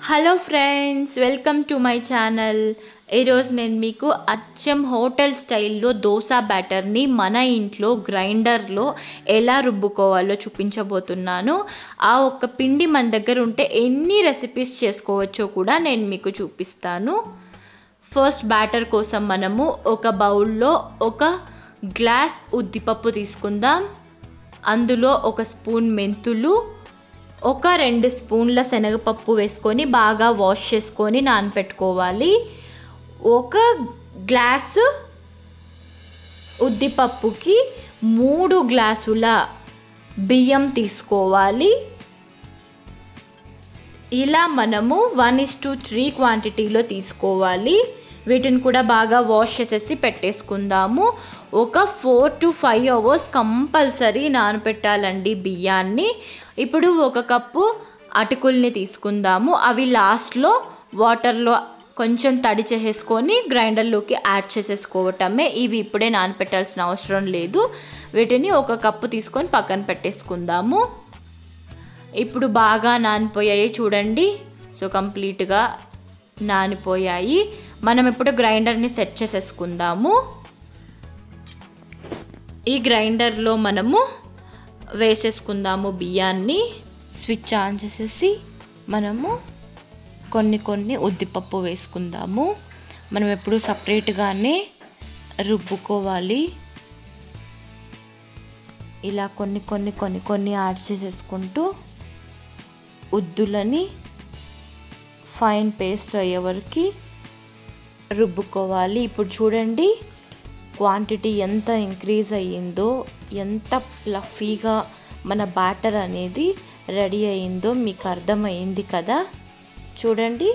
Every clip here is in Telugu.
hello friends welcome to my channel ఈరోజు నేను మీకు అచ్చం హోటల్ స్టైల్లో దోశ బ్యాటర్ని మన ఇంట్లో గ్రైండర్లో ఎలా రుబ్బుకోవాలో చూపించబోతున్నాను ఆ ఒక్క పిండి మన దగ్గర ఉంటే ఎన్ని రెసిపీస్ చేసుకోవచ్చో కూడా నేను మీకు చూపిస్తాను ఫస్ట్ బ్యాటర్ కోసం మనము ఒక బౌల్లో ఒక గ్లాస్ ఉద్దిపప్పు తీసుకుందాం అందులో ఒక స్పూన్ మెంతులు ఒక రెండు స్పూన్ల శనగపప్పు వేసుకొని బాగా వాష్ చేసుకొని నానపెట్టుకోవాలి ఒక గ్లాసు ఉద్దిపప్పుకి మూడు గ్లాసుల బియ్యం తీసుకోవాలి ఇలా మనము వన్ ఇస్ టు త్రీ క్వాంటిటీలో తీసుకోవాలి వీటిని కూడా బాగా వాష్ చేసేసి పెట్టేసుకుందాము ఒక four to five hours compulsory నానపెట్టాలండి బియ్యాన్ని ఇప్పుడు ఒక కప్పు అటుకుల్ని తీసుకుందాము అవి లాస్ట్లో వాటర్లో కొంచెం తడి చేసేసుకొని గ్రైండర్లోకి యాడ్ చేసేసుకోవటమే ఇవి ఇప్పుడే నానపెట్టాల్సిన అవసరం లేదు వీటిని ఒక కప్పు తీసుకొని పక్కన పెట్టేసుకుందాము ఇప్పుడు బాగా నానిపోయాయి చూడండి సో కంప్లీట్గా నానిపోయాయి మనం ఇప్పుడు గ్రైండర్ని సెట్ చేసేసుకుందాము ఈ గ్రైండర్లో మనము వేసేసుకుందాము బియ్యాన్ని స్విచ్ ఆన్ చేసేసి మనము కొన్ని కొన్ని ఉద్దిపప్పు వేసుకుందాము మనం ఎప్పుడు సపరేట్గానే రుబ్బుకోవాలి ఇలా కొన్ని కొన్ని కొన్ని కొన్ని యాడ్ చేసేసుకుంటూ ఉద్దులని ఫైన్ పేస్ట్ అయ్యే వరకు రుబ్బుకోవాలి ఇప్పుడు చూడండి క్వాంటిటీ ఎంత ఇంక్రీజ్ అయ్యిందో ఎంత ఫ్లఫీగా మన బ్యాటర్ అనేది రెడీ అయిందో మీకు అర్థమైంది కదా చూడండి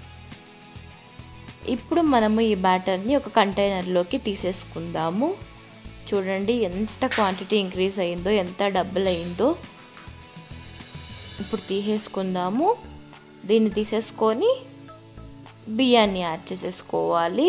ఇప్పుడు మనము ఈ బ్యాటర్ని ఒక కంటైనర్లోకి తీసేసుకుందాము చూడండి ఎంత క్వాంటిటీ ఇంక్రీజ్ అయిందో ఎంత డబుల్ అయిందో ఇప్పుడు తీసేసుకుందాము దీన్ని తీసేసుకొని బియ్యాన్ని యాడ్ చేసేసుకోవాలి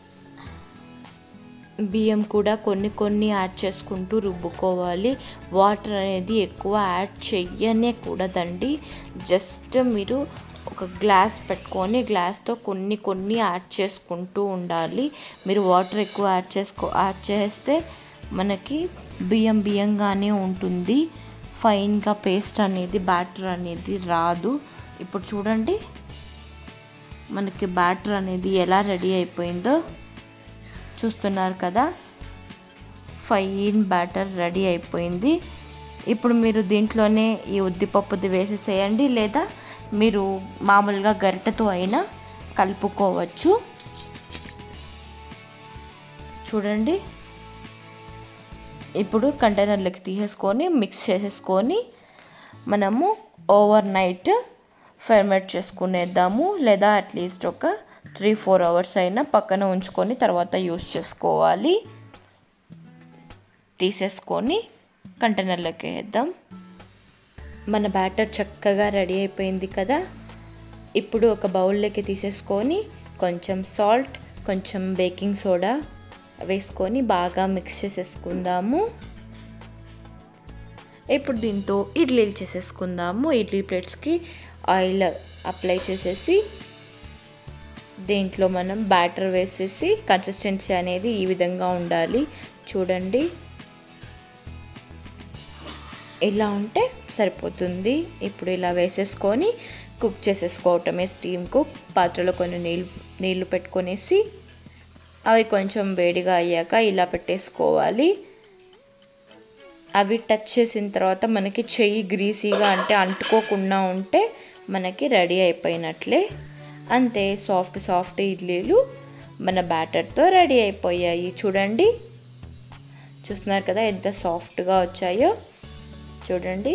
బియ్యం కూడా కొన్ని కొన్ని యాడ్ చేసుకుంటూ రుబ్బుకోవాలి వాటర్ అనేది ఎక్కువ యాడ్ చెయ్యనే కూడదండి జస్ట్ మీరు ఒక గ్లాస్ పెట్టుకొని గ్లాస్తో కొన్ని కొన్ని యాడ్ చేసుకుంటూ ఉండాలి మీరు వాటర్ ఎక్కువ యాడ్ చేసుకో యాడ్ చేస్తే మనకి బియ్యం బియ్యంగానే ఉంటుంది ఫైన్గా పేస్ట్ అనేది బ్యాటర్ అనేది రాదు ఇప్పుడు చూడండి మనకి బ్యాటర్ అనేది ఎలా రెడీ అయిపోయిందో చూస్తున్నారు కదా ఫైన్ బ్యాటర్ రెడీ అయిపోయింది ఇప్పుడు మీరు దీంట్లోనే ఈ ఉద్దిపప్పుది వేసేసేయండి లేదా మీరు మామూలుగా గరిటెతో అయినా కలుపుకోవచ్చు చూడండి ఇప్పుడు కంటైనర్లోకి తీసేసుకొని మిక్స్ చేసేసుకొని మనము ఓవర్ నైట్ ఫెర్మెంట్ చేసుకునేద్దాము లేదా అట్లీస్ట్ ఒక త్రీ ఫోర్ అవర్స్ అయినా పక్కన ఉంచుకొని తర్వాత యూస్ చేసుకోవాలి తీసేసుకొని కంటైనర్లోకి వేద్దాం మన బ్యాటర్ చక్కగా రెడీ అయిపోయింది కదా ఇప్పుడు ఒక బౌల్లోకి తీసేసుకొని కొంచెం సాల్ట్ కొంచెం బేకింగ్ సోడా వేసుకొని బాగా మిక్స్ చేసేసుకుందాము ఇప్పుడు దీంతో ఇడ్లీలు చేసేసుకుందాము ఇడ్లీ ప్లేట్స్కి ఆయిల్ అప్లై చేసేసి దీంట్లో మనం బ్యాటర్ వేసేసి కన్సిస్టెన్సీ అనేది ఈ విధంగా ఉండాలి చూడండి ఇలా ఉంటే సరిపోతుంది ఇప్పుడు ఇలా వేసేసుకొని కుక్ చేసేసుకోవటమే స్టీమ్ కుక్ పాత్రలో కొన్ని నీళ్ళు నీళ్ళు పెట్టుకొనేసి అవి కొంచెం వేడిగా అయ్యాక ఇలా పెట్టేసుకోవాలి అవి టచ్ చేసిన తర్వాత మనకి చెయ్యి గ్రీసీగా అంటే అంటుకోకుండా ఉంటే మనకి రెడీ అయిపోయినట్లే అంతే సాఫ్ట్ సాఫ్ట్ ఇడ్లీలు మన బ్యాటర్తో రెడీ అయిపోయాయి చూడండి చూస్తున్నారు కదా ఎంత సాఫ్ట్గా వచ్చాయో చూడండి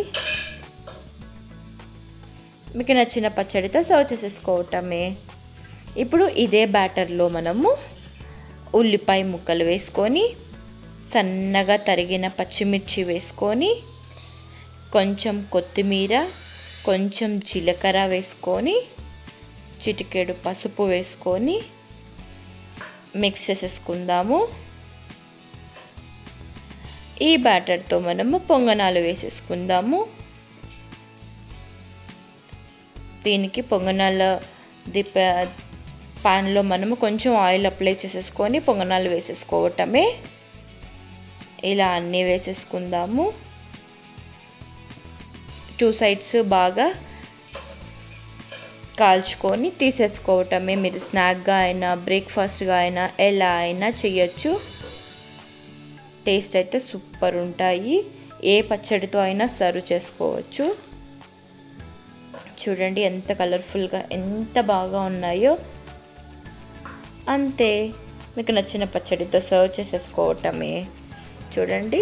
మీకు నచ్చిన పచ్చడితో సర్వ్ చేసేసుకోవటమే ఇప్పుడు ఇదే బ్యాటర్లో మనము ఉల్లిపాయ ముక్కలు వేసుకొని సన్నగా తరిగిన పచ్చిమిర్చి వేసుకొని కొంచెం కొత్తిమీర కొంచెం జీలకర్ర వేసుకొని చిటికెడు పసుపు వేసుకొని మిక్స్ చేసేసుకుందాము ఈ బ్యాటర్తో మనము పొంగనాలు వేసేసుకుందాము దీనికి పొంగనాల దిప పాన్లో మనము కొంచెం ఆయిల్ అప్లై చేసేసుకొని పొంగనాలు వేసేసుకోవటమే ఇలా అన్నీ వేసేసుకుందాము టూ సైడ్స్ బాగా కాల్చుకొని తీసేసుకోవటమే మీరు స్నాక్గా అయినా బ్రేక్ఫాస్ట్గా అయినా ఎలా అయినా చేయొచ్చు టేస్ట్ అయితే సూపర్ ఉంటాయి ఏ పచ్చడితో అయినా సర్వ్ చేసుకోవచ్చు చూడండి ఎంత కలర్ఫుల్గా ఎంత బాగా ఉన్నాయో అంతే మీకు నచ్చిన పచ్చడితో సర్వ్ చేసేసుకోవటమే చూడండి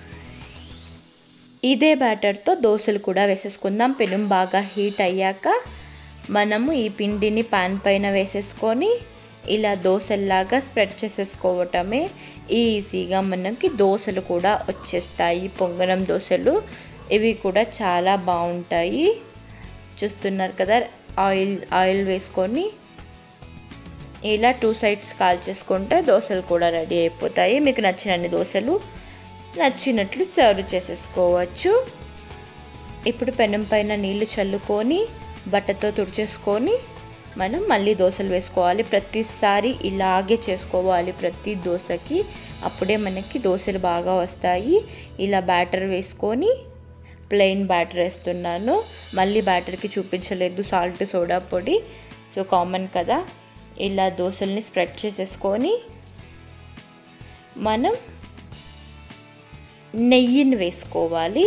ఇదే బ్యాటర్తో దోశలు కూడా వేసేసుకుందాం పెనం బాగా హీట్ అయ్యాక మనము ఈ పిండిని పాన్ పైన వేసేసుకొని ఇలా దోశల్లాగా స్ప్రెడ్ చేసేసుకోవటమే ఈజీగా మనకి దోశలు కూడా వచ్చేస్తాయి పొంగనం దోశలు ఇవి కూడా చాలా బాగుంటాయి చూస్తున్నారు కదా ఆయిల్ ఆయిల్ వేసుకొని ఇలా టూ సైడ్స్ కాల్ చేసుకుంటే దోశలు కూడా రెడీ అయిపోతాయి మీకు నచ్చినన్ని దోశలు నచ్చినట్లు సర్వ్ చేసేసుకోవచ్చు ఇప్పుడు పెనం పైన నీళ్లు చల్లుకొని బట్టతో తుడిచేసుకొని మనం మళ్ళీ దోశలు వేసుకోవాలి ప్రతిసారి ఇలాగే చేసుకోవాలి ప్రతి దోశకి అప్పుడే మనకి దోశలు బాగా వస్తాయి ఇలా బ్యాటర్ వేసుకొని ప్లెయిన్ బ్యాటర్ వేస్తున్నాను మళ్ళీ బ్యాటర్కి చూపించలేదు సాల్ట్ సోడా పొడి సో కామన్ కదా ఇలా దోశల్ని స్ప్రెడ్ చేసేసుకొని మనం నెయ్యిని వేసుకోవాలి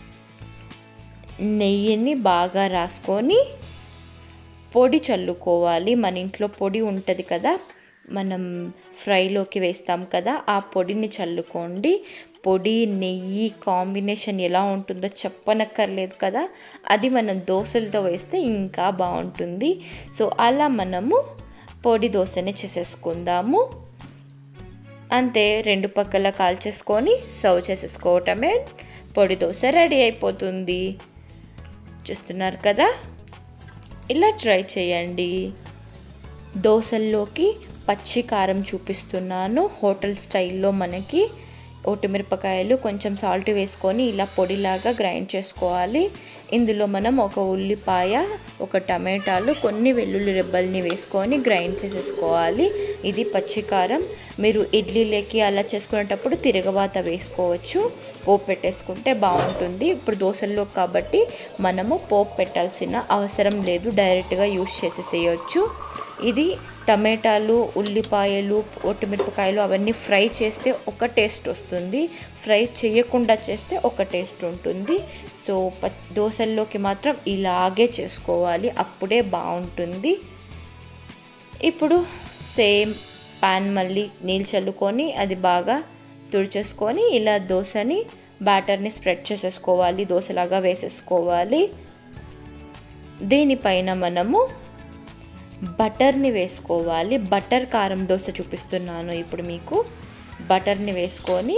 నెయ్యిని బాగా రాసుకొని పొడి చల్లుకోవాలి మన ఇంట్లో పొడి ఉంటుంది కదా మనం ఫ్రైలోకి వేస్తాం కదా ఆ పొడిని చల్లుకోండి పొడి నెయ్యి కాంబినేషన్ ఎలా ఉంటుందో చెప్పనక్కర్లేదు కదా అది మనం దోశలతో వేస్తే ఇంకా బాగుంటుంది సో అలా మనము పొడి దోశని చేసేసుకుందాము అంతే రెండు పక్కల కాల్చేసుకొని సర్వ్ చేసేసుకోవటమే పొడి దోశ రెడీ అయిపోతుంది చూస్తున్నారు కదా ఇలా ట్రై చేయండి దోశల్లోకి పచ్చి కారం చూపిస్తున్నాను హోటల్ స్టైల్లో మనకి ఒట్టిమిరపకాయలు కొంచెం సాల్ట్ వేసుకొని ఇలా పొడిలాగా గ్రైండ్ చేసుకోవాలి ఇందులో మనం ఒక ఉల్లిపాయ ఒక టమాటాలు కొన్ని వెల్లుల్లి రెబ్బల్ని వేసుకొని గ్రైండ్ చేసేసుకోవాలి ఇది పచ్చికారం మీరు ఇడ్లీలోకి అలా చేసుకునేటప్పుడు తిరగవాత వేసుకోవచ్చు పోపు పెట్టేసుకుంటే బాగుంటుంది ఇప్పుడు దోశల్లో కాబట్టి మనము పోపు పెట్టాల్సిన అవసరం లేదు డైరెక్ట్గా యూస్ చేసేసేయచ్చు ఇది టమాటాలు ఉల్లిపాయలు ఒట్టిమిరపకాయలు అవన్నీ ఫ్రై చేస్తే ఒక టేస్ట్ వస్తుంది ఫ్రై చేయకుండా చేస్తే ఒక టేస్ట్ ఉంటుంది సో ప దోశల్లోకి మాత్రం ఇలాగే చేసుకోవాలి అప్పుడే బాగుంటుంది ఇప్పుడు సేమ్ పాన్ మళ్ళీ నీళ్ళు చల్లుకొని అది బాగా తుడిచేసుకొని ఇలా దోశని బ్యాటర్ని స్ప్రెడ్ చేసేసుకోవాలి దోశలాగా వేసేసుకోవాలి దీనిపైన మనము బటర్ని వేసుకోవాలి బటర్ కారం దోశ చూపిస్తున్నాను ఇప్పుడు మీకు బటర్ని వేసుకొని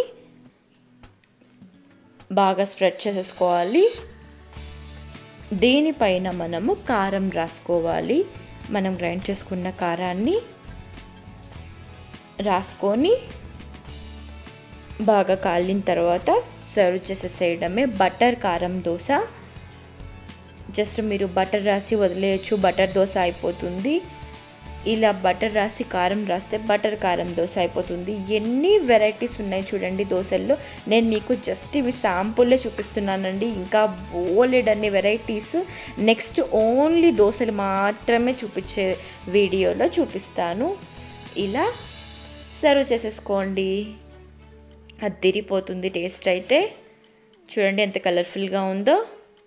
బాగా స్ప్రెడ్ చేసేసుకోవాలి దీనిపైన మనము కారం రాసుకోవాలి మనం గ్రైండ్ చేసుకున్న కారాన్ని రాసుకొని బాగా కాలిన తర్వాత సర్వ్ చేసేసేయడమే బటర్ కారం దోశ జస్ట్ మీరు బటర్ రాసి వదిలేయచ్చు బటర్ దోశ అయిపోతుంది ఇలా బటర్ రాసి కారం రాస్తే బటర్ కారం దోశ అయిపోతుంది ఎన్ని వెరైటీస్ ఉన్నాయి చూడండి దోశల్లో నేను మీకు జస్ట్ ఇవి శాంపుల్లే చూపిస్తున్నానండి ఇంకా బోలెడ్ అన్ని వెరైటీస్ నెక్స్ట్ ఓన్లీ దోశలు మాత్రమే చూపించే వీడియోలో చూపిస్తాను ఇలా సర్వ్ చేసేసుకోండి అది తిరిగిపోతుంది టేస్ట్ అయితే చూడండి ఎంత కలర్ఫుల్గా ఉందో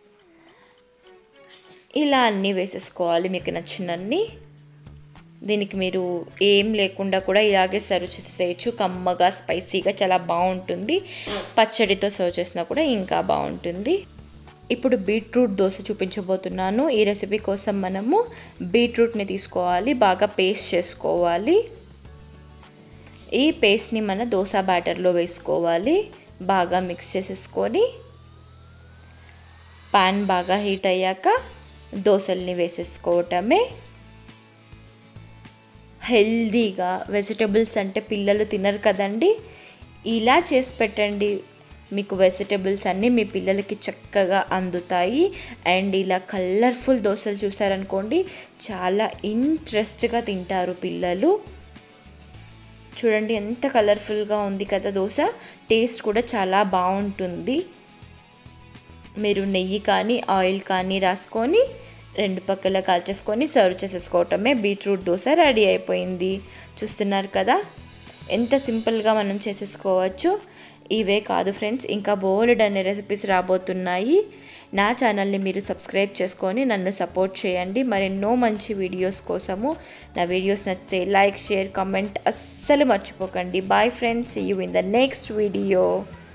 ఇలా అన్నీ వేసేసుకోవాలి మీకు నచ్చినన్ని దీనికి మీరు ఏం లేకుండా కూడా ఇలాగే సర్వ్ చేసేయచ్చు కమ్మగా స్పైసీగా చాలా బాగుంటుంది పచ్చడితో సర్వ్ చేసినా కూడా ఇంకా బాగుంటుంది ఇప్పుడు బీట్రూట్ దోశ చూపించబోతున్నాను ఈ రెసిపీ కోసం మనము బీట్రూట్ని తీసుకోవాలి బాగా పేస్ట్ చేసుకోవాలి ఈ పేస్ట్ని మన దోశ బ్యాటర్లో వేసుకోవాలి బాగా మిక్స్ చేసేసుకొని పాన్ బాగా హీట్ అయ్యాక దోశల్ని వేసేసుకోవటమే హెల్దీగా వెజిటబుల్స్ అంటే పిల్లలు తినరు కదండి ఇలా చేసి పెట్టండి మీకు వెజిటబుల్స్ అన్నీ మీ పిల్లలకి చక్కగా అందుతాయి అండ్ ఇలా కలర్ఫుల్ దోశలు చూసారనుకోండి చాలా ఇంట్రెస్ట్గా తింటారు పిల్లలు చూడండి ఎంత కలర్ఫుల్గా ఉంది కదా దోశ టేస్ట్ కూడా చాలా బాగుంటుంది మీరు నెయ్యి కానీ ఆయిల్ కానీ రాసుకొని రెండు పక్కల కాల్చేసుకొని సర్వ్ చేసేసుకోవటమే బీట్రూట్ దోశ రెడీ అయిపోయింది చూస్తున్నారు కదా ఎంత సింపుల్గా మనం చేసేసుకోవచ్చు ఇవే కాదు ఫ్రెండ్స్ ఇంకా బోల్డ్ అనే రెసిపీస్ రాబోతున్నాయి నా ఛానల్ని మీరు సబ్స్క్రైబ్ చేసుకొని నన్ను సపోర్ట్ చేయండి మరెన్నో మంచి వీడియోస్ కోసము నా వీడియోస్ నచ్చితే లైక్ షేర్ కామెంట్ అస్సలు మర్చిపోకండి bye friends you in the next video